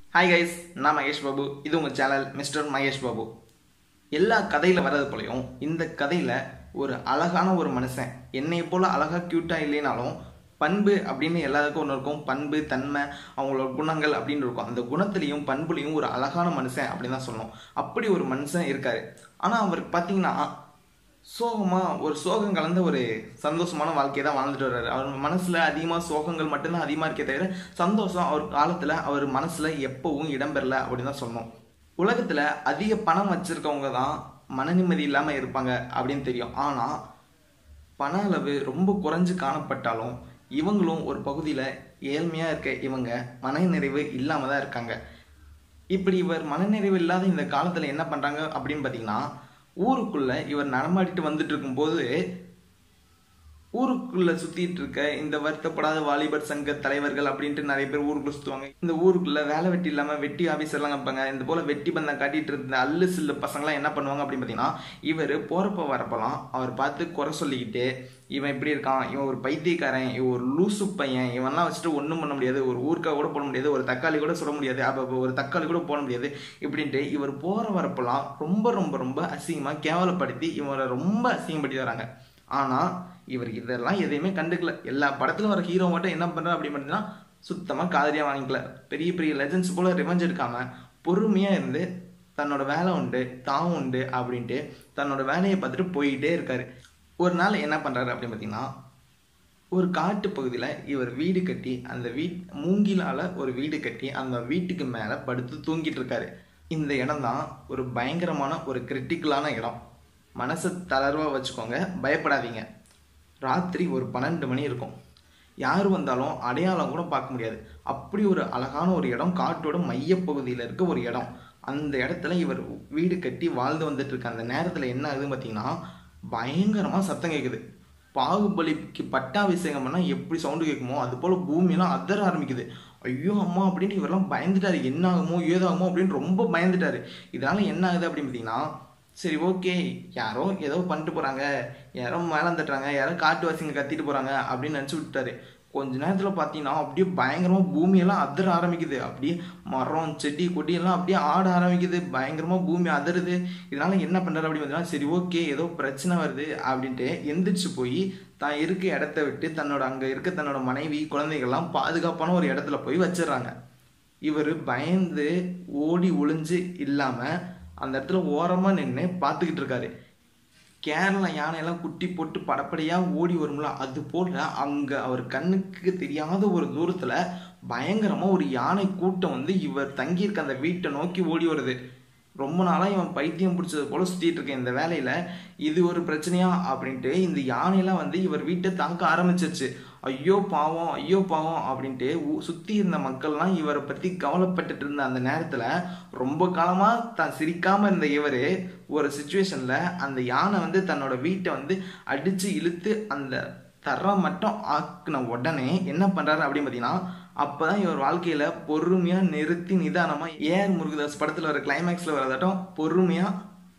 hi guys நான் மகேஷ் பாபு இது உங்கள் சேனல் மிஸ்டர் மகேஷ் பாபு எல்லா கதையில் வர்றது போலையும் இந்த கதையில் ஒரு அழகான ஒரு மனுஷன் என்னை போல் அழகாக க்யூட்டாக இல்லைனாலும் பண்பு அப்படின்னு எல்லாருக்கும் ஒன்று இருக்கும் பண்பு தன்மை அவங்களோட குணங்கள் அப்படின்னு இருக்கும் அந்த குணத்துலேயும் பண்புலையும் ஒரு அழகான மனுஷன் அப்படின்னு தான் சொல்லணும் அப்படி ஒரு மனுஷன் இருக்காரு ஆனால் அவருக்கு பார்த்தீங்கன்னா சோகமாக ஒரு சோகம் கலந்த ஒரு சந்தோஷமான வாழ்க்கையை தான் வாழ்ந்துட்டு வர்றாரு அவர் மனசில் அதிகமாக சோகங்கள் மட்டும்தான் அதிகமாக இருக்கே தவிர சந்தோஷம் அவர் காலத்தில் அவர் மனசில் எப்பவும் இடம்பெறல அப்படின்னு தான் சொல்லணும் உலகத்தில் அதிக பணம் வச்சுருக்கவங்க தான் மன நிம்மதி இல்லாமல் இருப்பாங்க அப்படின்னு தெரியும் ஆனால் பண அளவு ரொம்ப குறைஞ்சு காணப்பட்டாலும் இவங்களும் ஒரு பகுதியில் ஏழ்மையாக இருக்க இவங்க மன நிறைவு இல்லாமல் தான் இருக்காங்க இப்படி இவர் மனநிறைவு இல்லாத இந்த காலத்தில் என்ன பண்ணுறாங்க அப்படின்னு பார்த்தீங்கன்னா ஊருக்குள்ள இவர் நடமாடிட்டு வந்துட்டு இருக்கும்போது ஊருக்குள்ள சுத்திட்டு இருக்க இந்த வருத்தப்படாத வாலிபர் சங்க தலைவர்கள் அப்படின்ட்டு நிறைய பேர் ஊருக்குள்ள சுத்துவாங்க இந்த ஊருக்குள்ள வேலை வெட்டி இல்லாம வெட்டி ஆபீசர் எல்லாம் வைப்பாங்க இந்த போல வெட்டி பந்தம் காட்டிட்டு இருந்த அல்லு சில்லு பசங்களாம் என்ன பண்ணுவாங்க அப்படின்னு பார்த்தீங்கன்னா இவர் போறப்ப வரப்பெல்லாம் அவர் பார்த்து குறை சொல்லிக்கிட்டு இவன் இப்படி இருக்கான் இவன் ஒரு பைத்தியக்காரன் இவன் ஒரு லூசு பையன் இவன்லாம் வச்சுட்டு ஒன்றும் பண்ண முடியாது ஒரு ஊருக்கா கூட போட முடியாது ஒரு தக்காளி கூட சொல்ல முடியாது அப்போ ஒரு தக்காளி கூட போட முடியாது இப்படின்ட்டு இவர் போற வரப்பெல்லாம் ரொம்ப ரொம்ப ரொம்ப அசிங்கமாக கேவலப்படுத்தி இவரை ரொம்ப அசிங்கப்படுத்தி வராங்க ஆனால் இவர் இதெல்லாம் எதையுமே கண்டுக்கல எல்லா படத்துல வர ஹீரோ மட்டும் என்ன பண்றாரு அப்படின்னு பார்த்தீங்கன்னா சுத்தமாக காதலியாக வாங்கிக்கல பெரிய பெரிய லெஜன்ஸ் போல ரிவெஞ்ச் எடுக்காம பொறுமையாக இருந்து தன்னோட வேலை உண்டு தான் உண்டு அப்படின்ட்டு தன்னோட வேலையை பார்த்துட்டு போயிட்டே இருக்காரு ஒரு நாள் என்ன பண்ணுறாரு அப்படின்னு பார்த்தீங்கன்னா ஒரு காட்டு பகுதியில் இவர் வீடு கட்டி அந்த வீட் மூங்கிலால் ஒரு வீடு கட்டி அந்த வீட்டுக்கு மேலே படுத்து தூங்கிட்டு இருக்காரு இந்த இடம் தான் ஒரு பயங்கரமான ஒரு கிரிட்டிக்கலான இடம் மனசை தளர்வாக வச்சுக்கோங்க பயப்படாதீங்க ராத்திரி ஒரு பன்னெண்டு மணி இருக்கும் யார் வந்தாலும் அடையாளம் கூட பார்க்க முடியாது அப்படி ஒரு அழகான ஒரு இடம் காட்டோட மையப்பகுதியில் இருக்க ஒரு இடம் அந்த இடத்துல இவர் வீடு கட்டி வாழ்ந்து வந்துட்டு இருக்க அந்த நேரத்தில் என்ன ஆகுதுன்னு பார்த்தீங்கன்னா பயங்கரமாக சத்தம் கேட்குது பாகுபலிக்கு பட்டாபிஷேகம் பண்ணால் எப்படி சவுண்டு கேட்குமோ அது போல் பூமியெல்லாம் அதர ஆரம்பிக்குது ஐயோ அம்மா அப்படின்ட்டு இவரெல்லாம் பயந்துட்டாரு என்ன ஆகுமோ ஏதாகுமோ அப்படின்னு ரொம்ப பயந்துட்டாரு இதனால என்ன ஆகுது அப்படின்னு பார்த்தீங்கன்னா சரி ஓகே யாரோ ஏதோ பண்ணிட்டு போகிறாங்க யாரோ மேலே தட்டுறாங்க யாரோ காட்டுவாசிங்க கத்திட்டு போகிறாங்க அப்படின்னு நினச்சி விட்டாரு கொஞ்ச நேரத்தில் பார்த்தீங்கன்னா அப்படியே பயங்கரமாக பூமியெல்லாம் அதிர ஆரம்பிக்குது அப்படியே மரம் செடி கொடியெல்லாம் அப்படியே ஆட ஆரம்பிக்குது பயங்கரமாக பூமி அதிருது இதனால என்ன பண்ணுறாரு அப்படின்னு பார்த்தீங்கன்னா சரி ஓகே ஏதோ பிரச்சனை வருது அப்படின்ட்டு எந்திரிச்சு போய் தான் இருக்க இடத்த விட்டு தன்னோட அங்கே இருக்க தன்னோட மனைவி குழந்தைகள்லாம் பாதுகாப்பான ஒரு இடத்துல போய் வச்சிடுறாங்க இவர் பயந்து ஓடி ஒளிஞ்சு இல்லாமல் அந்த இடத்துல ஓரமாக நின்று பார்த்துக்கிட்டு இருக்காரு கேரளா யானையெல்லாம் குட்டி போட்டு படப்படையாக ஓடி வரும்ல அது போல் அங்கே அவர் கண்ணுக்கு தெரியாத ஒரு தூரத்தில் பயங்கரமாக ஒரு யானை கூட்டம் வந்து இவர் தங்கியிருக்க அந்த வீட்டை நோக்கி ஓடி வருது ரொம்ப நாளாக இவன் பைத்தியம் பிடிச்சது போல சுற்றிட்டு இருக்கேன் இந்த வேலையில் இது ஒரு பிரச்சனையா அப்படின்ட்டு இந்த யானையெல்லாம் வந்து இவர் வீட்டை தாக்க ஆரம்பிச்சிருச்சு ஐயோ பாவம் ஐயோ பாவம் அப்படின்ட்டு சுற்றி இருந்த மக்கள்லாம் இவரை பற்றி கவலைப்பட்டுட்டு இருந்த அந்த நேரத்தில் ரொம்ப காலமாக தான் சிரிக்காமல் இருந்த இவர் ஒரு சுச்சுவேஷனில் அந்த யானை வந்து தன்னோட வீட்டை வந்து அடித்து இழுத்து அந்த தரம் மட்டும் ஆக்குன உடனே என்ன பண்ணுறாரு அப்படின்னு பார்த்தீங்கன்னா அப்போ தான் இவர் வாழ்க்கையில் பொறுமையாக நிறுத்தி நிதானமாக ஏஆர் முருகதாஸ் படத்தில் வர கிளைமேக்ஸில் வரதாட்டம் பொறுமையாக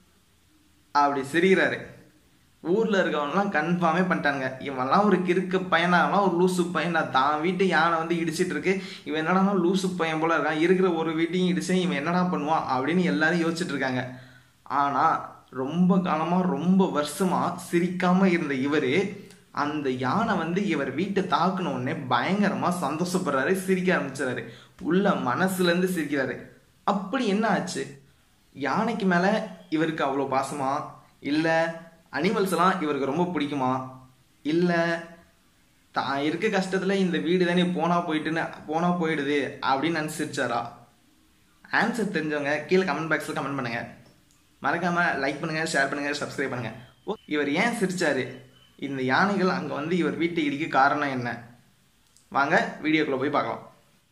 அப்படி சிரிக்கிறாரு ஊரில் இருக்கவங்கலாம் கன்ஃபார்மே பண்ணிட்டாங்க இவன்லாம் ஒரு கிறுக்கு பையனாகலாம் ஒரு லூசு பையனா தான் வீட்டு யானை வந்து இடிச்சிட்டு இருக்கு இவன் என்னடா லூசு பையன் போல இருக்கான் இருக்கிற ஒரு வீட்டையும் இடிச்சு இவன் என்னடா பண்ணுவான் அப்படின்னு எல்லாரும் யோசிச்சுட்டு இருக்காங்க ஆனால் ரொம்ப காலமாக ரொம்ப வருஷமாக சிரிக்காமல் இருந்த இவர் அந்த யானை வந்து இவர் வீட்டை தாக்குன உடனே பயங்கரமாக சந்தோஷப்படுறாரு சிரிக்க ஆரம்பிச்சிடாரு உள்ள மனசுலேருந்து சிரிக்கிறாரு அப்படி என்ன ஆச்சு யானைக்கு மேலே இவருக்கு அவ்வளோ பாசமா இல்லை அனிமல்ஸ் எல்லாம் இவருக்கு ரொம்ப பிடிக்குமா இல்லை தான் இருக்க கஷ்டத்தில் இந்த வீடு தானே போனால் போயிட்டுன்னு போனால் போயிடுது அப்படின்னு நினச்சிருச்சாரா ஆன்சர் தெரிஞ்சவங்க கீழே கமெண்ட் பாக்ஸில் கமெண்ட் பண்ணுங்கள் மறக்காமல் லைக் பண்ணுங்கள் ஷேர் பண்ணுங்கள் சப்ஸ்கிரைப் பண்ணுங்கள் இவர் ஏன் சிரிச்சாரு இந்த யானைகள் அங்கே வந்து இவர் வீட்டை இடிக்க காரணம் என்ன வாங்க வீடியோக்குள்ளே போய் பார்க்கலாம்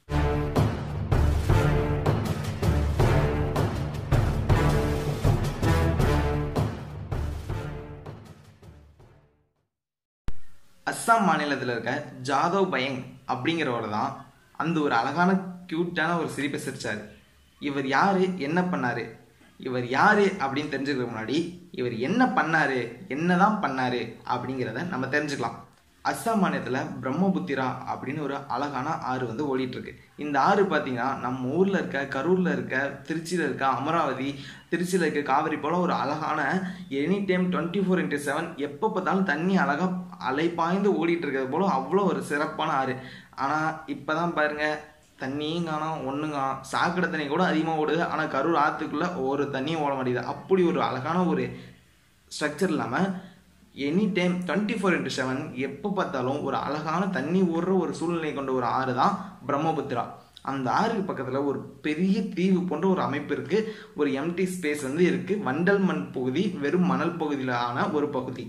அஸ்ஸாம் மாநிலத்தில் இருக்க ஜாதவ் பயங் அப்படிங்கிறவர் தான் அந்த ஒரு அழகான க்யூட்டான ஒரு சிரிப்பை சிரிச்சார் இவர் யார் என்ன பண்ணார் இவர் யார் அப்படின்னு தெரிஞ்சுக்கிறதுக்கு முன்னாடி இவர் என்ன பண்ணார் என்ன தான் பண்ணார் அப்படிங்கிறத நம்ம தெரிஞ்சுக்கலாம் அஸ்ஸாம் மாநிலத்தில் பிரம்மபுத்திரா அப்படின்னு ஒரு அழகான ஆறு வந்து ஓடிட்டு இருக்கு இந்த ஆறு பார்த்தீங்கன்னா நம்ம ஊரில் இருக்க கரூரில் இருக்க திருச்சியில் இருக்க அமராவதி திருச்சியில் இருக்க காவிரி போல ஒரு அழகான any time twenty four into seven எப்போ பார்த்தாலும் தண்ணி அழகாக அலைப்பாய்ந்து ஓடிட்டு இருக்கிறது போல அவ்வளோ ஒரு சிறப்பான ஆறு ஆனால் இப்போ தான் பாருங்க தண்ணியும் காணோம் ஒன்றும் காணோம் சாக்கடை தண்ணி கூட அதிகமாக ஓடுது ஆனால் கரூர் ஆற்றுக்குள்ளே ஒரு தண்ணியும் ஓட மாட்டேங்குது அப்படி ஒரு அழகான ஒரு ஸ்ட்ரக்சர் இல்லாமல் any time twenty four into seven எப்போ பார்த்தாலும் ஒரு அழகான தண்ணி ஓடுற ஒரு சூழ்நிலை கொண்ட ஒரு ஆறு தான் பிரம்மபுத்திரா அந்த ஆறுக்கு பக்கத்தில் ஒரு பெரிய தீவு போன்ற ஒரு அமைப்பு இருக்குது ஒரு எம்டி ஸ்பேஸ் வந்து இருக்குது வண்டல் மண் பகுதி வெறும் மணல் பகுதியிலான ஒரு பகுதி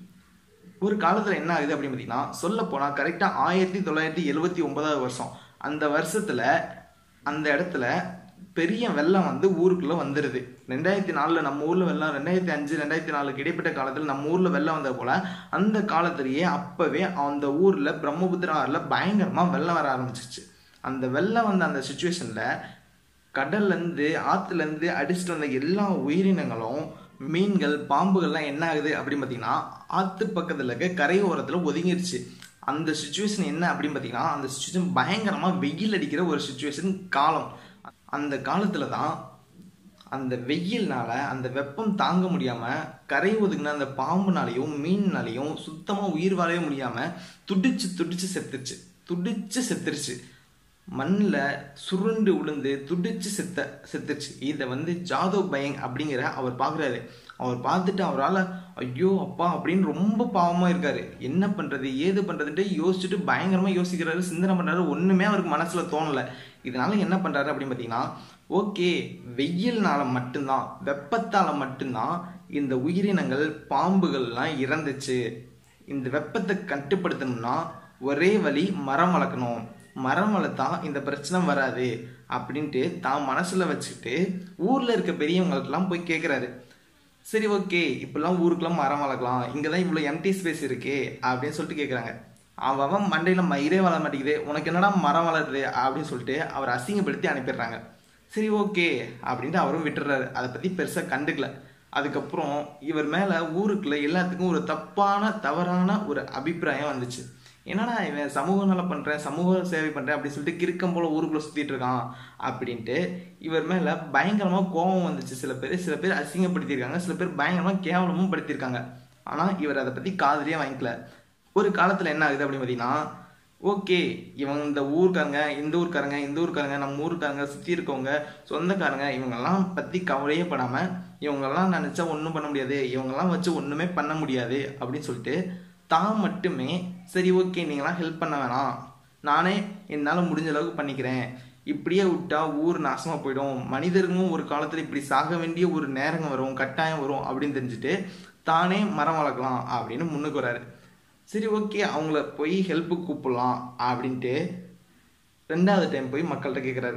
ஒரு காலத்தில் என்ன ஆகுது அப்படின்னு பார்த்தீங்கன்னா சொல்ல போனால் கரெக்டாக ஆயிரத்தி தொள்ளாயிரத்தி எழுபத்தி ஒன்பதாவது வருஷம் அந்த வருஷத்தில் அந்த இடத்துல பெரிய வெள்ளம் வந்து ஊருக்குள்ளே வந்துடுது ரெண்டாயிரத்தி நாலில் நம்ம ஊரில் வெள்ளம் ரெண்டாயிரத்தி அஞ்சு ரெண்டாயிரத்தி நாலுக்கு இடைப்பட்ட காலத்தில் நம்ம ஊரில் வெள்ளம் வந்த போல் அந்த காலத்திலேயே அப்போவே அந்த ஊரில் பிரம்மபுத்திரா ஆறில் பயங்கரமாக வெள்ளம் வர ஆரம்பிச்சிச்சு அந்த வெள்ளம் வந்த அந்த சுச்சுவேஷனில் கடல்லேருந்து ஆற்றுலேருந்து அடிச்சுட்டு வந்த எல்லா உயிரினங்களும் மீன்கள் பாம்புகள்லாம் என்ன ஆகுது அப்படின்னு பார்த்தீங்கன்னா ஆற்று பக்கத்தில் இருக்க கரையோரத்தில் ஒதுங்கிருச்சு அந்த சுச்சுவேஷன் என்ன அப்படின்னு பார்த்தீங்கன்னா அந்த சுச்சுவேஷன் பயங்கரமாக வெயில் அடிக்கிற ஒரு சுச்சுவேஷன் காலம் அந்த காலத்தில் தான் அந்த வெயில்னால அந்த வெப்பம் தாங்க முடியாமல் கரை ஒதுங்கின அந்த பாம்புனாலையும் மீன்னாலையும் சுத்தமாக உயிர் வாழவே முடியாமல் துடிச்சு துடிச்சு செத்துருச்சு துடிச்சு செத்துருச்சு மண்ணில் சுருண்டு விழுந்து துடிச்சு செத்த செத்துருச்சு இதை வந்து ஜாதவ் பயங் அப்படிங்கிற அவர் பார்க்குறாரு அவர் பார்த்துட்டு அவரால் ஐயோ அப்பா அப்படின்னு ரொம்ப பாவமாக இருக்காரு என்ன பண்ணுறது ஏது பண்ணுறதுன்ட்டு யோசிச்சுட்டு பயங்கரமாக யோசிக்கிறாரு சிந்தனை பண்ணுறாரு ஒன்றுமே அவருக்கு மனசில் தோணலை இதனால என்ன பண்ணுறாரு அப்படின்னு பார்த்தீங்கன்னா ஓகே வெயில்னால மட்டும்தான் வெப்பத்தால் மட்டும்தான் இந்த உயிரினங்கள் பாம்புகள்லாம் இறந்துச்சு இந்த வெப்பத்தை கட்டுப்படுத்தணும்னா ஒரே வழி மரம் வளர்க்கணும் மரம் வளர்த்தா இந்த பிரச்சனை வராது அப்படின்ட்டு தான் மனசில் வச்சுக்கிட்டு ஊரில் இருக்க பெரியவங்களுக்கெல்லாம் போய் கேட்குறாரு சரி ஓகே இப்பெல்லாம் ஊருக்குலாம் மரம் வளர்க்கலாம் இங்கே தான் இவ்வளோ எம்டி ஸ்பேஸ் இருக்கே அப்படின்னு சொல்லிட்டு கேட்குறாங்க அவன் மண்டையில் மயிரே வளர மாட்டேங்குது உனக்கு என்னடா மரம் வளருது அப்படின்னு சொல்லிட்டு அவர் அசிங்கப்படுத்தி அனுப்பிடுறாங்க சரி ஓகே அப்படின்ட்டு அவரும் விட்டுறாரு அதை பற்றி பெருசாக கண்டுக்கல அதுக்கப்புறம் இவர் மேலே ஊருக்குள்ள எல்லாத்துக்கும் ஒரு தப்பான தவறான ஒரு அபிப்பிராயம் வந்துச்சு என்னடா இவன் சமூக நலம் பண்ணுறேன் சமூக சேவை பண்ணுறேன் அப்படின்னு சொல்லிட்டு கிறுக்கம் போல் ஊருக்குள்ளே சுற்றிட்டு இருக்கான் அப்படின்ட்டு இவர் மேலே பயங்கரமாக கோபம் வந்துச்சு சில பேர் சில பேர் அசிங்கப்படுத்தியிருக்காங்க சில பேர் பயங்கரமாக கேவலமும் படுத்தியிருக்காங்க ஆனால் இவர் அதை பற்றி காதலியே வாங்கிக்கல ஒரு காலத்தில் என்ன ஆகுது அப்படின்னு பார்த்தீங்கன்னா ஓகே இவங்க இந்த ஊருக்காரங்க இந்த ஊருக்காரங்க இந்த ஊருக்காரங்க நம்ம ஊருக்காரங்க சுற்றி இருக்கவங்க சொந்தக்காரங்க இவங்கெல்லாம் பற்றி கவலையே படாமல் இவங்கெல்லாம் நினச்சா ஒன்றும் பண்ண முடியாது இவங்கெல்லாம் வச்சு ஒன்றுமே பண்ண முடியாது அப்படின்னு சொல்லிட்டு தான் மட்டுமே சரி ஓகே நீங்களாம் ஹெல்ப் பண்ண வேணாம் நானே என்னால் முடிஞ்ச அளவுக்கு பண்ணிக்கிறேன் இப்படியே விட்டா ஊர் நாசமாக போயிடும் மனிதர்களும் ஒரு காலத்தில் இப்படி சாக வேண்டிய ஒரு நேரங்க வரும் கட்டாயம் வரும் அப்படின்னு தெரிஞ்சுட்டு தானே மரம் வளர்க்கலாம் அப்படின்னு முன்னுக்கு வராரு சரி ஓகே அவங்கள போய் ஹெல்ப்புக்கு கூப்பிடலாம் அப்படின்ட்டு ரெண்டாவது டைம் போய் மக்கள்கிட்ட கேட்குறாரு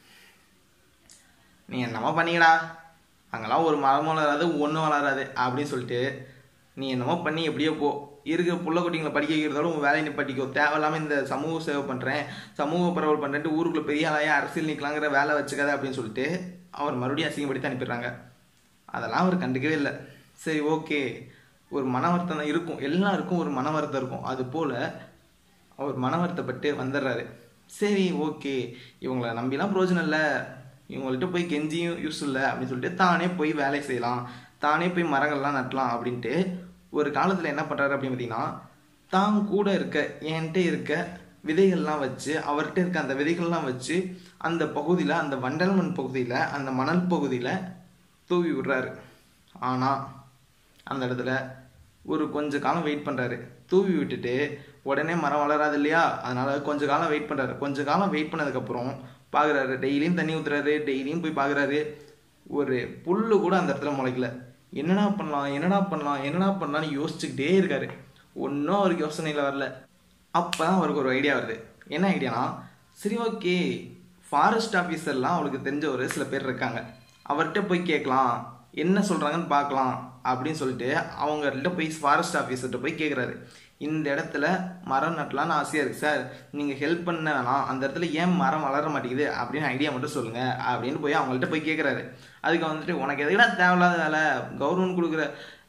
நீ என்னமோ பண்ணீங்கடா அங்கெல்லாம் ஒரு மரம் வளராது ஒன்றும் வளராது அப்படின்னு சொல்லிட்டு நீ என்னமோ பண்ணி எப்படியோ போ இருக்கிற புள்ள குட்டிங்களை படிக்க வைக்கிறதோட உன் வேலையை நிப்பாட்டிக்கோ தேவையில்லாமல் இந்த சமூக சேவை பண்ணுறேன் சமூக பரவல் பண்ணுறேன்ட்டு ஊருக்குள்ளே பெரிய ஆளாயா அரசியல் நிற்கலாங்கிற வேலை வச்சுக்காத அப்படின்னு சொல்லிட்டு அவர் மறுபடியும் அசிங்கப்படுத்தி அனுப்பிடுறாங்க அதெல்லாம் அவர் கண்டுக்கவே இல்லை சரி ஓகே ஒரு மன வருத்தம் தான் இருக்கும் எல்லாருக்கும் ஒரு மன வருத்தம் இருக்கும் அது போல் அவர் மன வருத்தப்பட்டு வந்துடுறாரு சரி ஓகே இவங்கள நம்பிலாம் பிரயோஜனம் இல்லை இவங்கள்ட்ட போய் கெஞ்சியும் யூஸ் இல்லை அப்படின்னு சொல்லிட்டு தானே போய் வேலை செய்யலாம் தானே போய் மரங்கள்லாம் நட்டலாம் அப்படின்ட்டு ஒரு காலத்தில் என்ன பண்ணுறாரு அப்படின்னு பார்த்தீங்கன்னா தான் கூட இருக்க என்கிட்ட இருக்க விதைகள்லாம் வச்சு அவர்கிட்ட இருக்க அந்த விதைகள்லாம் வச்சு அந்த பகுதியில் அந்த வண்டல் மண் பகுதியில் அந்த மணல் பகுதியில் தூவி விடுறாரு ஆனால் அந்த இடத்துல ஒரு கொஞ்ச காலம் வெயிட் பண்ணுறாரு தூவி விட்டுட்டு உடனே மரம் வளராது இல்லையா அதனால கொஞ்ச காலம் வெயிட் பண்ணுறாரு கொஞ்ச காலம் வெயிட் பண்ணதுக்கப்புறம் பார்க்குறாரு டெய்லியும் தண்ணி ஊற்றுறாரு டெய்லியும் போய் பார்க்குறாரு ஒரு புல்லு கூட அந்த இடத்துல முளைக்கல என்னடா பண்ணலாம் என்னடா பண்ணலாம் என்னடா பண்ணலாம்னு யோசிச்சுக்கிட்டே இருக்காரு ஒன்றும் அவருக்கு யோசனையில் வரல அப்போ தான் அவருக்கு ஒரு ஐடியா வருது என்ன ஐடியானா சரி ஓகே ஃபாரஸ்ட் ஆஃபீஸர்லாம் அவருக்கு தெரிஞ்ச ஒரு சில பேர் இருக்காங்க அவர்கிட்ட போய் கேட்கலாம் என்ன சொல்கிறாங்கன்னு பார்க்கலாம் அப்படின்னு சொல்லிட்டு அவங்கள்ட்ட போய் ஃபாரஸ்ட் ஆஃபீஸர்கிட்ட போய் கேட்குறாரு இந்த இடத்துல மரம் நட்டலாம்னு ஆசையாக இருக்குது சார் நீங்கள் ஹெல்ப் பண்ண வேணாம் அந்த இடத்துல ஏன் மரம் வளர மாட்டேங்குது அப்படின்னு ஐடியா மட்டும் சொல்லுங்கள் அப்படின்னு போய் அவங்கள்ட்ட போய் கேட்குறாரு அதுக்கு வந்துட்டு உனக்கு எதுக்குடா தேவையில்லாத வேலை கவர்மெண்ட் கொடுக்குற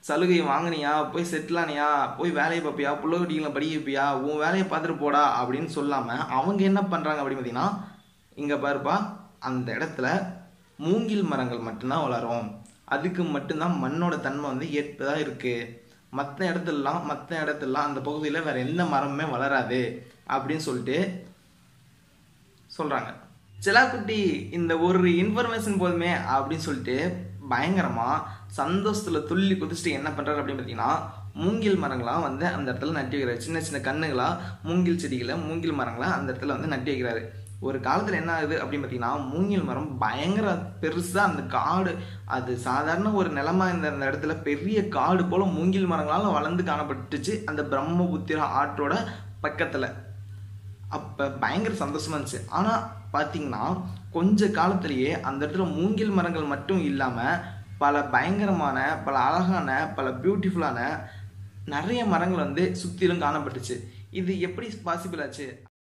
சலுகையை வாங்கினியா போய் செட்டில் ஆனியா போய் வேலையை பார்ப்பியா புள்ள குட்டிகளை படிக்க வைப்பியா உன் வேலையை பார்த்துட்டு போடா அப்படின்னு சொல்லாமல் அவங்க என்ன பண்ணுறாங்க அப்படின்னு பார்த்தீங்கன்னா இங்கே பாருப்பா அந்த இடத்துல மூங்கில் மரங்கள் மட்டும்தான் வளரும் அதுக்கு மட்டும்தான் மண்ணோட தன்மை வந்து ஏற்பதாக இருக்குது மற்ற இடத்துலலாம் மற்ற இடத்துலலாம் அந்த பகுதியில் வேற எந்த மரமுமே வளராது அப்படின்னு சொல்லிட்டு சொல்கிறாங்க செலாக்குட்டி இந்த ஒரு இன்ஃபர்மேஷன் போதுமே அப்படின்னு சொல்லிட்டு பயங்கரமாக சந்தோஷத்தில் துள்ளி குதிச்சுட்டு என்ன பண்ணுறாரு அப்படின்னு பார்த்தீங்கன்னா மூங்கில் மரங்களாம் வந்து அந்த இடத்துல நட்டி வைக்கிறாரு சின்ன சின்ன கண்ணுகளா மூங்கில் செடிகளை மூங்கில் மரங்களா அந்த இடத்துல வந்து நட்டி வைக்கிறாரு ஒரு காலத்தில் என்ன ஆகுது அப்படின்னு பார்த்தீங்கன்னா மூங்கில் மரம் பயங்கர பெருசாக அந்த காடு அது சாதாரண ஒரு நிலமா இந்த அந்த இடத்துல பெரிய காடு போல மூங்கில் மரங்களால் வளர்ந்து காணப்பட்டுச்சு அந்த பிரம்மபுத்திரா ஆற்றோட பக்கத்தில் அப்போ பயங்கர சந்தோஷமா இருந்துச்சு ஆனால் பார்த்தீங்கன்னா கொஞ்ச காலத்திலேயே அந்த இடத்துல மூங்கில் மரங்கள் மட்டும் இல்லாமல் பல பயங்கரமான பல அழகான பல பியூட்டிஃபுல்லான நிறைய மரங்கள் வந்து சுற்றிலும் காணப்பட்டுச்சு இது எப்படி பாசிபிள் ஆச்சு